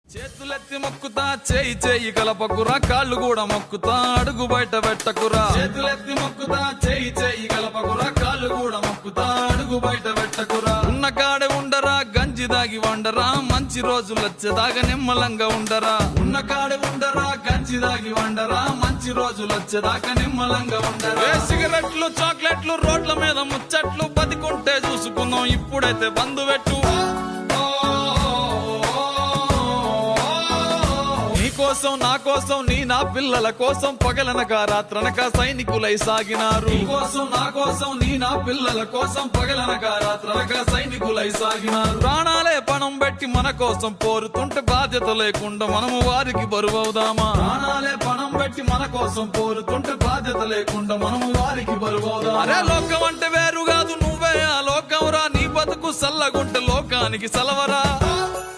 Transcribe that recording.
చేతులెత్తి మొక్కుతా చేయి చేయి కలపకురా కాళ్ళు కూడా మొక్కుతా అడుగు బయట పెట్టకురా చేతులెత్తి మొక్కుతా చేయి చేయి కలపకురా కాళ్ళు కూడా మొక్కుతా అడుగు బయట పెట్టకురా ఉన్న కాడే ఉండరా గంజి దాగి వండరా మంచి రోజులు వచ్చేదాకా నిమ్మలంగా ఉండరా ఉన్న కాడే ఉండరా గంజి దాగి వండరా మంచి రోజులు వచ్చేదాకా నిమ్మలంగా ఉండరా ఏ సిగరెట్లు చాక్లెట్లు రోడ్ల మీద ముచ్చట్లు బతికుంటే చూసుకుందాం ఇప్పుడైతే బంధు పెట్టు నీ కోసం నా కోసం నీ నా పిల్లల కోసం పగలనక రాత్రనక సైనికులై సాగినారు నీ కోసం నా కోసం నీ నా పిల్లల కోసం పగలనక రాత్రనక సైనికులై సాగినారు ప్రాణాలే పణం పెట్టి మన కోసం పోరుతుంటే బాధ్యత లేకుండా మనము వారికి బరువవుదామా ప్రాణాలే పణం పెట్టి మన కోసం పోరుతుంటే బాధ్యత లేకుండా మనము వారికి బరువవుదామా అరే లోకం అంటే వేరు కాదు నువ్వే ఆ లోకం రా నీ బతుకు సల్లగుంటే లోకానికి సలవరా